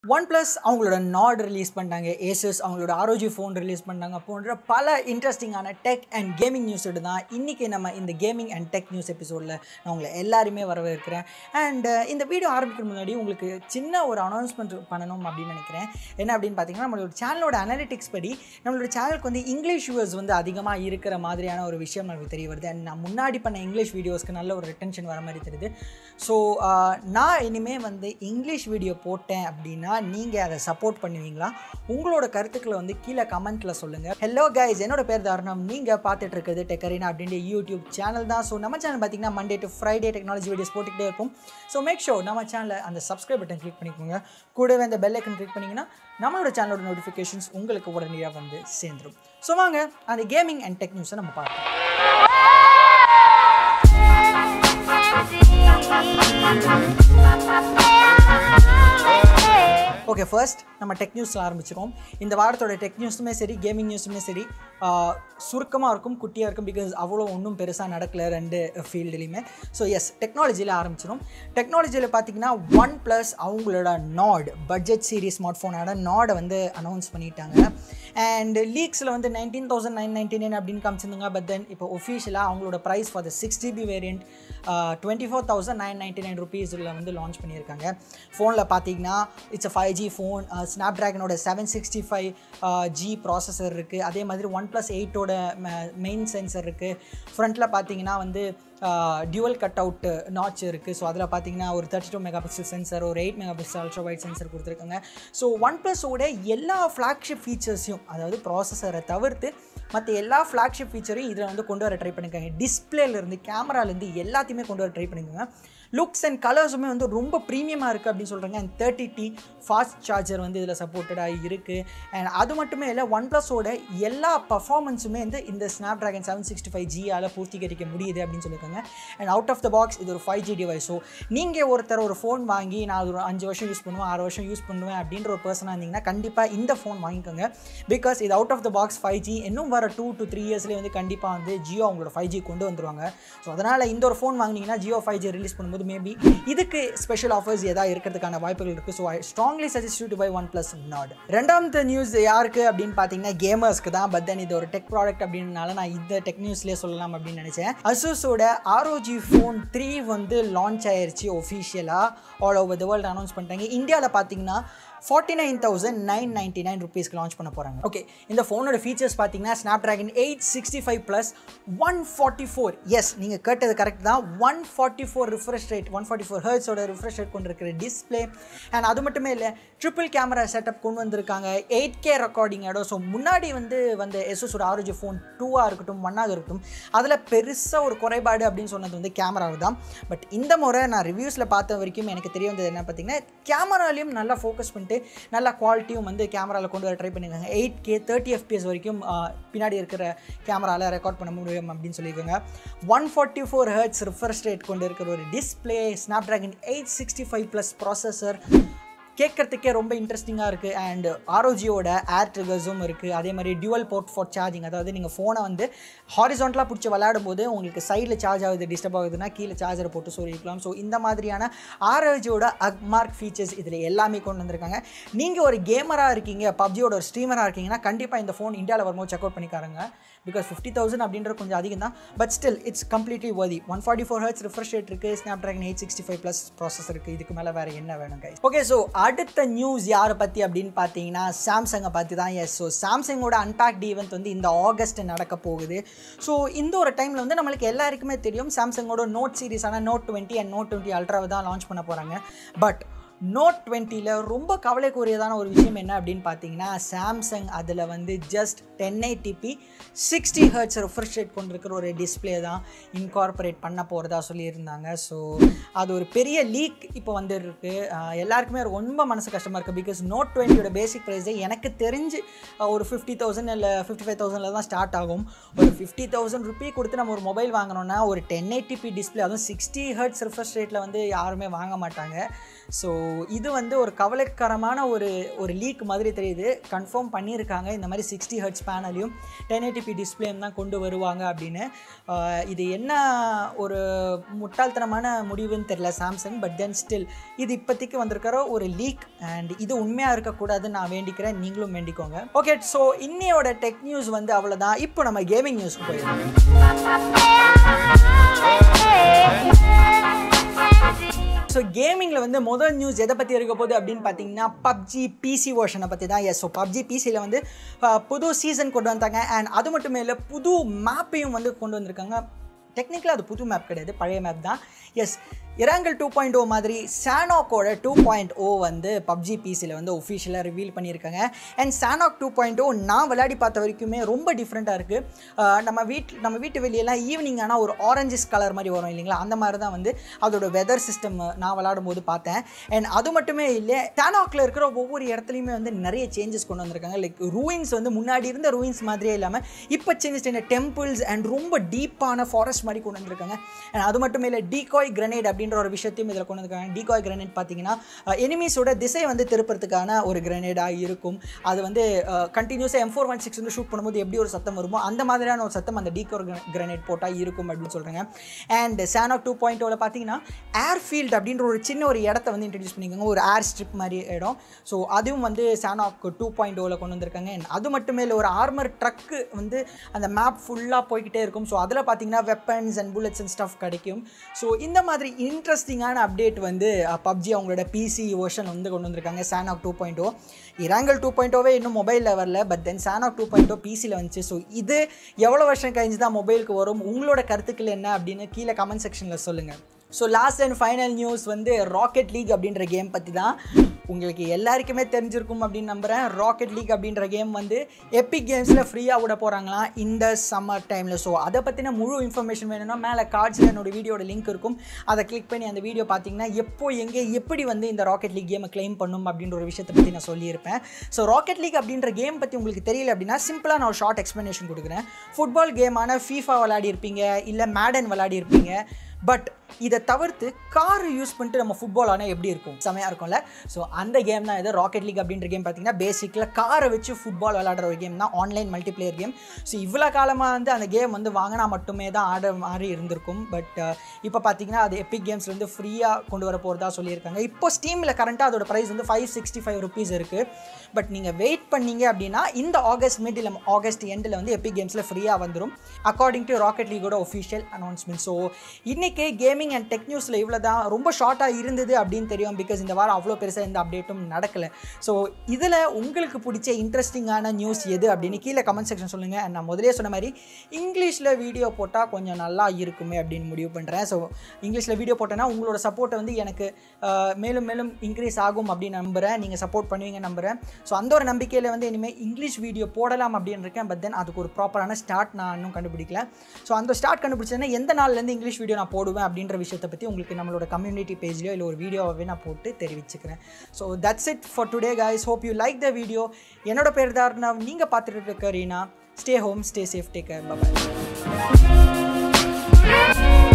one plus அவங்களோட Nord release பண்ணிட்டாங்க Asus அவங்களோட ஆரோஜி ஃபோன் ரிலீஸ் பண்ணாங்க போன்ற பல இன்ட்ரெஸ்டிங்கான டெக் அண்ட் கேமிங் நியூஸ் தான் இன்றைக்கி நம்ம இந்த கேமிங் அண்ட் டெக் நியூஸ் எபிசோடில் நான் உங்களை எல்லாருமே வரவேற்கிறேன் அண்ட் இந்த வீடியோ ஆரம்பிக்கிற முன்னாடி உங்களுக்கு சின்ன ஒரு அனௌன்ஸ்மெண்ட் பண்ணணும் அப்படின்னு நினைக்கிறேன் என்ன அப்படின்னு பார்த்தீங்கன்னா நம்மளோட சேனலோட அனாலிட்டிக்ஸ் படி நம்மளோட சேனலுக்கு வந்து இங்கிலீஷ் வியூவர்ஸ் வந்து அதிகமாக இருக்கிற மாதிரியான ஒரு விஷயம் நமக்கு தெரிய வருது அண்ட் நான் முன்னாடி பண்ண இங்கிலீஷ் வீடியோஸ்க்கு நல்ல ஒரு ரிட்டன்ஷன் வர மாதிரி தெரியுது ஸோ நான் இனிமேல் வந்து இங்கிலீஷ் வீடியோ போட்டேன் அப்படின்னா நீங்கள் அதை சப்போர்ட் பண்ணுவீங்களா உங்களோட கருத்துக்களை வந்து கீழே கமெண்ட்டில் சொல்லுங்கள் ஹலோ கைஸ் என்னோட பேர் தாரணம் நீங்கள் பார்த்துட்டு இருக்கிறது டெக்கரினா அப்படின்ற யூடியூப் சேனல் தான் ஸோ நம்ம சேனல் பார்த்தீங்கன்னா Monday to Friday technology videos போட்டுக்கிட்டே இருக்கும் ஸோ மேக் ஷோ நம்ம சேனலில் அந்த சப்ஸ்கிரைப் பட்டன் கிளிக் பண்ணிக்கோங்க கூடவே அந்த பெல் ஐக்கன் கிளிக் பண்ணிங்கன்னா நம்மளோட சேனலோட நோட்டிஃபிகேஷன்ஸ் உங்களுக்கு உடனடியாக வந்து சேர்ந்துடும் ஸோ வாங்க அந்த கேமிங் அண்ட் டெக் நியூஸை நம்ம பார்க்கலாம் ஓகே ஃபர்ஸ்ட் நம்ம டெக் நியூஸில் ஆரம்பிச்சிரும் இந்த வாரத்தோட டெக் நியூஸுமே சரி கேமிங் நியூஸுமே சரி சுருக்கமாக இருக்கும் குட்டியாக இருக்கும் பிகாஸ் அவ்வளோ ஒன்றும் பெருசாக நடக்கல ரெண்டு ஃபீல்டுலையுமே ஸோ எஸ் டெக்னாலஜியில் ஆரம்பிச்சிடும் டெக்னாலஜியில் பார்த்தீங்கன்னா ஒன் ப்ளஸ் அவங்களோட நாட் பட்ஜெட் சீரிஸ் ஸ்மார்ட் ஃபோனோட நாடை வந்து அனௌன்ஸ் பண்ணிட்டாங்க அண்ட் லீக்ஸில் வந்து nineteen thousand nine ninety nine அப்படின்னு காமிச்சிருந்தாங்க பட் தென் இப்போ ஒஃபிஷியலாக அவங்களோட price for the six GB variant twenty four thousand nine ninety nine ருபீஸில் வந்து லான்ச் பண்ணியிருக்காங்க ஃபோனில் பார்த்தீங்கன்னா it's a five G phone ஸ்னாப் ட்ராகனோட seven sixty five G processor இருக்குது அதே மாதிரி ஒன் ப்ளஸ் எயிட்டோட மெயின் சென்சர் இருக்குது ஃப்ரண்ட்டில் பார்த்தீங்கன்னா வந்து டியூவல் கட் அவுட் நாச் இருக்குது ஸோ அதில் பார்த்தீங்கன்னா ஒரு thirty two mega pixel sensor ஒரு eight mega pixel ultra wide sensor கொடுத்துருக்காங்க ஸோ ஒன் ப்ளஸோட எல்லா ஃப்ளாக்ஷிப் ஃபீச்சர்ஸையும் அதாவது ப்ராசஸரை தவிர்த்து மற்ற எல்லா ஃப்ளாக்ஷிப் ஃபீச்சரையும் இதில் வந்து கொண்டு வர ட்ரை பண்ணியிருக்காங்க டிஸ்பிளேலேருந்து கேமராலேருந்து எல்லாத்தையுமே கொண்டு வர ட்ரை பண்ணியிருக்காங்க லுக்ஸ் அண்ட் கலர்ஸுமே வந்து ரொம்ப ப்ரீமியமாக இருக்குது அப்படின்னு சொல்கிறாங்க and thirty T fast charger வந்து இதில் சப்போர்ட்டடாக இருக்குது அண்ட் அது மட்டுமே இல்லை ஒன் ப்ளஸோட எல்லா பர்ஃபார்மன்ஸுமே வந்து இந்த Snapdragon seven sixty five ஜியால் பூர்த்தீகரிக்க முடியுது அப்படின்னு சொல்லியிருக்காங்க and out of the box இது ஒரு ஃபைவ் ஜி டிவைஸ் ஸோ நீங்கள் ஒருத்தர் ஒரு ஃபோன் வாங்கி நான் அது ஒரு அஞ்சு வருஷம் யூஸ் பண்ணுவேன் ஆறு வருஷம் யூஸ் பண்ணுவேன் அப்படின்ற ஒரு பர்சனாக இருந்தீங்கன்னா கண்டிப்பாக இந்த ஃபோன் வாங்கிக்கோங்க பிகாஸ் இது out of the box five G இன்னும் வர டூ டு த்ரீ இயர்ஸ்லேயே வந்து கண்டிப்பாக வந்து ஜியோ அவங்களோட ஃபைவ் ஜி கொண்டு வந்துருவாங்க ஸோ அதனால் இந்த ஒரு ஃபோன் வாங்கினீங்கன்னா ஜியோ ஃபைவ் ஜி ரிலீஸ் பண்ணும்போது மேபி இதுக்கு ஸ்பெஷல் ஆஃபர்ஸ் ஏதாவது இருக்கிறதுக்கான வாய்ப்புகள் இருக்குது so I strongly suggest to buy one plus Nord ரெண்டாவது நியூஸ் யாருக்கு அப்படின்னு பார்த்தீங்கன்னா கேமர்ஸ்க்கு தான் பட் தென் இது ஒரு டெக் ப்ராடக்ட் அப்படின்றனால நான் இந்த டெக் நியூஸ்லேயே சொல்லலாம் அப்படின்னு நினச்சேன் அசூஸோட ஆர்ஓஜி ஃபோன் த்ரீ வந்து லான்ச் ஆயிருச்சு ஒஃபிஷியலாக all over the world announce பண்ணிட்டாங்க இந்தியாவில் பார்த்தீங்கன்னா forty nine thousand nine ninety nine ருபீஸ்க்கு லான்ச் பண்ண போகிறாங்க ஓகே இந்த ஃபோனோட ஃபீச்சர்ஸ் பார்த்தீங்கன்னா Snapdragon eight sixty five plus one forty four yes நீங்கள் கேட்டது கரெக்ட் தான் one forty four refresh rate one forty four ஹர்ட்ஸோட ரிஃப்ரெஷ் ரேட் கொண்டு இருக்கிற டிஸ்பிளே அண்ட் அது மட்டுமே இல்லை ட்ரிபிள் கேமரா செட்டப் கொண்டு வந்திருக்காங்க எயிட் கே ரெக்கார்டிங்கோட ஸோ முன்னாடி வந்து வந்த எஸ்எஸோட ஆரோஜி ஃபோன் டூவாக இருக்கட்டும் ஒன்னாக இருக்கட்டும் அதில் பெருசாக ஒரு குறைபாடு அப்படின்னு சொன்னது வந்து கேமராவை தான் பட் இந்த முறை நான் ரிவ்யூஸில் பார்த்த வரைக்கும் எனக்கு தெரிய வந்தது என்ன பார்த்தீங்கன்னா கேமராலையும் நல்லா ஃபோக்கஸ் பண்ணிட்டு நல்ல குவாலிட்டியும் வந்து கேமராவில் கொண்டு வர ட்ரை பண்ணியிருக்காங்க எயிட் கே தேர்ட்டி எஃபிஎஸ் வரைக்கும் பின்னாடி இருக்கிற கேமராவில் ரெக்கார்ட் பண்ண முடியும் அப்படின்னு சொல்லியிருக்காங்க one forty four hertz refresh rate கொண்டு இருக்கிற ஒரு display Snapdragon eight sixty five plus processor கேட்குறதுக்கே ரொம்ப இன்ட்ரெஸ்டிங்காக இருக்குது அண்ட் ஆரோஜியோட ஏர் ட்ரிகர்ஸும் இருக்குது அதே மாதிரி டியூவல் போர்ட் ஃபார் சார்ஜிங் அதாவது நீங்கள் ஃபோனை வந்து ஹாரிசான்டலாக பிடிச்சி விளையாடும் போது உங்களுக்கு சைடில் சார்ஜ் ஆகுது டிஸ்டர்ப் ஆகுதுன்னா கீழே சார்ஜரை போட்டு சொல்லிக்கலாம் ஸோ இந்த மாதிரியான ஆரோஜியோட அக்மார்க் ஃபீச்சர்ஸ் இதில் எல்லாமே கொண்டு வந்திருக்காங்க நீங்கள் ஒரு கேமராக இருக்கீங்க பப்ஜியோட ஒரு ஸ்ட்ரீமராக இருக்கீங்கன்னா கண்டிப்பாக இந்த ஃபோன் இந்தியாவில் வரும்போது செக் அவுட் பண்ணிக்காருங்க பிகாஸ் ஃபிஃப்டி தௌசண்ட் அப்படின்றது கொஞ்சம் அதிகம் தான் but still it's completely worthy one forty four hertz refresh rate இருக்குது Snapdragon eight sixty five plus process இருக்குது இதுக்கு மேலே வேறு என்ன வேணும் கை ஓகே ஸோ அடுத்த நியூஸ் யாரை பற்றி அப்படின்னு பார்த்தீங்கன்னா சாம்சங்கை பற்றி தான் எஸ் ஸோ சாம்சங்கோட அன்பேக்ட் ஈவெண்ட் வந்து இந்த ஆகஸ்ட் நடக்க போகுது ஸோ இந்த ஒரு டைமில் வந்து நம்மளுக்கு எல்லாருக்குமே தெரியும் சாம்சங்கோட நோட் சீரிஸான note twenty and note twenty அல்ட்ராவை தான் லான்ச் பண்ண போகிறாங்க பட் நோட் டுவெண்ட்டியில் ரொம்ப கவலைக்குரியதான ஒரு விஷயம் என்ன அப்படின்னு பார்த்தீங்கன்னா சாம்சங் அதில் வந்து ஜஸ்ட் டென் ஐடிபி சிக்ஸ்டி ஹர்ட்ஸ் ரெஃப்ரெஷ் ரேட் கொண்டிருக்கிற ஒரு டிஸ்பிளே தான் இன்கார்பரேட் பண்ண போகிறதா சொல்லியிருந்தாங்க ஸோ அது ஒரு பெரிய லீக் இப்போ வந்துருக்கு எல்லாருக்குமே ரொம்ப மனசு கஷ்டமாக இருக்குது பிகாஸ் நோட் டுவெண்ட்டியோட பேசிக் ப்ரைஸே எனக்கு தெரிஞ்சு ஒரு ஃபிஃப்டி தௌசண்ட் இல்லை ஃபிஃப்டி ஃபைவ் தௌசண்டில் தான் ஸ்டார்ட் ஆகும் ஒரு ஃபிஃப்டி தௌசண்ட் ருபி கொடுத்து நம்ம ஒரு மொபைல் வாங்கினோன்னா ஒரு டென் எயிட்டிபி டிஸ்பிளே அதுவும் சிக்ஸ்டி ஹர்ட்ஸ் ரிஃப்ரெஷ் ரேட்டில் வந்து யாருமே வாங்க மாட்டாங்க ஸோ இது வந்து ஒரு கவலைக்கரமான ஒரு ஒரு லீக் மாதிரி தெரியுது கன்ஃபார்ம் பண்ணியிருக்காங்க இந்த மாதிரி சிக்ஸ்டி ஹர்ட்ஸ் பேனலையும் டென் எயிட்டிபி டிஸ்பிளேயும் தான் கொண்டு வருவாங்க அப்படின்னு ஆஹ் இது என்ன ஒரு முட்டாள்தனமான முடிவுன்னு தெரியல சாம்சங் பட் தென் ஸ்டில் இது இப்போதைக்கு வந்திருக்கிற ஒரு லீக் அண்ட் இது உண்மையாக இருக்கக்கூடாதுன்னு நான் வேண்டிக்கிறேன் நீங்களும் வேண்டிக்கோங்க ஓகே ஸோ இன்னையோட டெக் நியூஸ் வந்து அவ்வளோதான் இப்போ நம்ம கேமிங் நியூஸ்க்கு போயிடலாம் ஸோ கேமிங்கில் வந்து முதல் நியூஸ் எதை பற்றி இருக்க போகுது அப்படின்னு பார்த்தீங்கன்னா பப்ஜி பிசி வெர்ஷனை பற்றி தான் எஸ் ஸோ பப்ஜி பிசியில் வந்து அஹ், புது சீசன் கொண்டு வந்தாங்க அண்ட் அது மட்டுமே இல்லை புது மேப்பையும் வந்து கொண்டு வந்திருக்காங்க டெக்னிக்கலாக அது புது மேப் கிடையாது பழைய மேப் தான் yes Erangel two point o மாதிரி சானாக்கோட டூ பாயிண்ட் ஓ வந்து பப்ஜி பிசியில் வந்து ஒஃபிஷியலாக ரிவீல் பண்ணியிருக்காங்க and Sanhok two point o நான் விளையாடி பார்த்த வரைக்குமே ரொம்ப டிஃப்ரெண்ட்டாக இருக்குது நம்ம வீட் நம்ம வீட்டு வெளியெல்லாம் ஈவினிங் ஆனால் ஒரு ஆரஞ்சஸ் கலர் மாதிரி வரும் இல்லைங்களா அந்த மாதிரி தான் வந்து அதோட வெதர் சிஸ்டம் நான் விளையாடும் போது பார்த்தேன் அண்ட் அது மட்டுமே இல்லை சானாக்கில் இருக்கிற ஒவ்வொரு இடத்துலையுமே வந்து நிறைய சேஞ்சஸ் கொண்டு வந்திருக்காங்க லைக் ரூயின்ஸ் வந்து முன்னாடி இருந்த ரூயின்ஸ் மாதிரியே இல்லாமல் இப்போ சேஞ்சஸ் என்ன டெம்பிள்ஸ் அண்ட் ரொம்ப டீப்பான ஃபாரஸ்ட் மாதிரி கொண்டு வந்திருக்காங்க அண்ட் அது மட்டுமே இல்லை டீகாய் கிரனேட் அப்படின்ற ஒரு விஷயத்தையும் இதில் கொண்டு வந்திருக்காங்க டீகாய் கிரனேட் பார்த்தீங்கன்னா எனிமீஸோட திசை வந்து திருப்பறதுக்கான ஒரு கிரனேடாக இருக்கும் அது வந்து கண்டினியூஸாக எம் ஃபோர் ஒன் சிக்ஸ் வந்து ஷூட் பண்ணும்போது எப்படி ஒரு சத்தம் வருமோ அந்த மாதிரியான ஒரு சத்தம் அந்த டீகோர் கிரனேட் போட்டால் இருக்கும் அப்படின்னு சொல்கிறாங்க அண்ட் சானாக் டூ பாயிண்ட் ஓவில் பார்த்தீங்கன்னா ஏர்ஃபீல்ட் அப்படின்ற ஒரு சின்ன ஒரு இடத்த வந்து இன்ட்ரடியூஸ் பண்ணிக்கோங்க ஒரு ஏர் ஸ்ட்ரிப் மாதிரி இடம் ஸோ அதுவும் வந்து சானாக் டூ பாயிண்ட் ஓவில் கொண்டு வந்திருக்காங்க And அது மட்டுமே இல்லை ஒரு ஆர்மர் ட்ரக்கு வந்து அந்த மேப் ஃபுல்லாக போய்கிட்டே இருக்கும் ஸோ அதில் பார்த்தீங்கன்னா weapons and bullets and stuff கிடைக்கும் ஸோ இந்த மாதிரி இன்ட்ரெஸ்டிங்கான அப்டேட் வந்து பப்ஜி அவங்களோட பிசி வெர்ஷன் வந்து கொண்டு வந்திருக்காங்க Sanhok two point o Erangel two point ஓவே இன்னும் மொபைலில் வரல but then Sanhok two point o பிசியில் வந்துச்சு ஸோ இது எவ்வளோ வருஷம் கழிஞ்சு தான் மொபைலுக்கு வரும் உங்களோட கருத்துக்கள் என்ன அப்படின்னு கீழே கமெண்ட் செக்ஷனில் சொல்லுங்கள் so last and final news வந்து ராக்கெட் லீக் அப்படின்ற கேம் பற்றி தான் உங்களுக்கு எல்லாருக்குமே தெரிஞ்சிருக்கும் அப்படின்னு நம்புகிறேன் ராக்கெட் லீக் அப்படின்ற கேம் வந்து எபிக் கேம்ஸில் ஃப்ரீயாக விட போகிறாங்களாம் இந்த சம்மர் டைமில் ஸோ அதை பற்றின முழு இன்ஃபர்மேஷன் வேணும்னா மேலே கார்ட்ஸில் என்னோட வீடியோட லிங்க் இருக்கும் அதை கிளிக் பண்ணி அந்த வீடியோ பார்த்தீங்கன்னா எப்போ எங்கே எப்படி வந்து இந்த ராக்கெட் லீக் கேமை க்ளைம் பண்ணும் அப்படின்ற ஒரு விஷயத்தை பற்றி நான் சொல்லியிருப்பேன் ஸோ ராக்கெட் லீக் அப்படின்ற கேம் பற்றி உங்களுக்கு தெரியல அப்படின்னா சிம்பிளாக நான் ஒரு ஷார்ட் எக்ஸ்ப்ளனேஷன் கொடுக்குறேன் ஃபுட்பால் கேமான ஃபீஃபா விளையாடி இருப்பீங்க இல்லை மேடன் விளையாடி இருப்பீங்க பட் இதை தவிர்த்து கார் யூஸ் பண்ணிட்டு நம்ம ஃபுட்பால் ஆனால் எப்படி இருக்கும் செமையாக இருக்கும்ல ஸோ அந்த கேம் தான் இது ராக்கெட் லீக் அப்படின்ற கேம் பார்த்தீங்கன்னா பேசிக்கில் காரை வச்சு ஃபுட்பால் விளையாடுற ஒரு கேம் தான் ஆன்லைன் மல்டிப்ளேயர் கேம் ஸோ இவ்வளோ காலமாக வந்து அந்த கேம் வந்து வாங்கினா மட்டுமே தான் ஆடுற மாதிரி இருந்திருக்கும் பட் இப்போ பார்த்தீங்கன்னா அது எபிக் கேம்ஸ் வந்து ஃப்ரீயாக கொண்டு வர போகிறதா சொல்லியிருக்காங்க இப்போ ஸ்டீமில் கரண்ட்டாக அதோட ப்ரைஸ் வந்து ஃபைவ் சிக்ஸ்டி ஃபைவ் ருபீஸ் இருக்குது பட் நீங்கள் வெயிட் பண்ணீங்க அப்படின்னா இந்த ஆகஸ்ட் மிட் இல்லை ஆகஸ்ட் எண்டில் வந்து எபிக் கேம்ஸில் ஃப்ரீயாக வந்துடும் அக்கார்டிங் டு ராக்கெட் லீகோட ஒஃபிஷியல் அனௌன்ஸ்மெண்ட் ஸோ இன்றைக்கி கேமிங் அண்ட் டெக் நியூஸில் இவ்வளோ தான் ரொம்ப ஷார்ட்டாக இருந்தது அப்படின்னு தெரியும் பிகாஸ் இந்த வாரம் அவ்வளோ பெருசாக எந்த அப்டேட்டும் நடக்கலை ஸோ இதில் உங்களுக்கு பிடிச்ச இன்ட்ரெஸ்டிங்கான நியூஸ் எது அப்படின்னு கீழே கமெண்ட் செக்ஷன் சொல்லுங்கள் அண்ட் நான் முதலே சொன்ன மாதிரி இங்கிலீஷில் வீடியோ போட்டால் கொஞ்சம் நல்லா இருக்குமே அப்படின்னு முடிவு பண்ணுறேன் ஸோ இங்கிலீஷில் வீடியோ போட்டேன்னா உங்களோட சப்போர்ட்டை வந்து எனக்கு ஆஹ், மேலும் மேலும் இன்க்ரீஸ் ஆகும் அப்படின்னு நம்புகிறேன் நீங்கள் சப்போர்ட் பண்ணுவீங்க நம்புகிறேன் ஸோ அந்த ஒரு நம்பிக்கையில் வந்து இனிமேல் இங்கிலீஷ் வீடியோ போடலாம் அப்படின்னு இருக்கேன் பட் தென் அதுக்கு ஒரு ப்ராப்பரான ஸ்டார்ட் நான் இன்னும் கண்டுபிடிக்கல ஸோ அந்த ஸ்டார்ட் கண்டுபிடிச்சேன்னா எந்த நாள்லேருந்து இங்கிலீஷ் வீடியோ நான் போடுவேன் அப்படின்ற விஷயத்தை பற்றி உங்களுக்கு நம்மளோட கம்யூனிட்டி பேஜ்லையோ இல்லை ஒரு வீடியோவை நான் போட்டு தெரிவிச்சுக்கிறேன் so that's it for today guys hope you like the video என்னோட பேர் தான் நீங்கள் பார்த்துட்டு இருக்க Reena stay home stay safe take care பாய்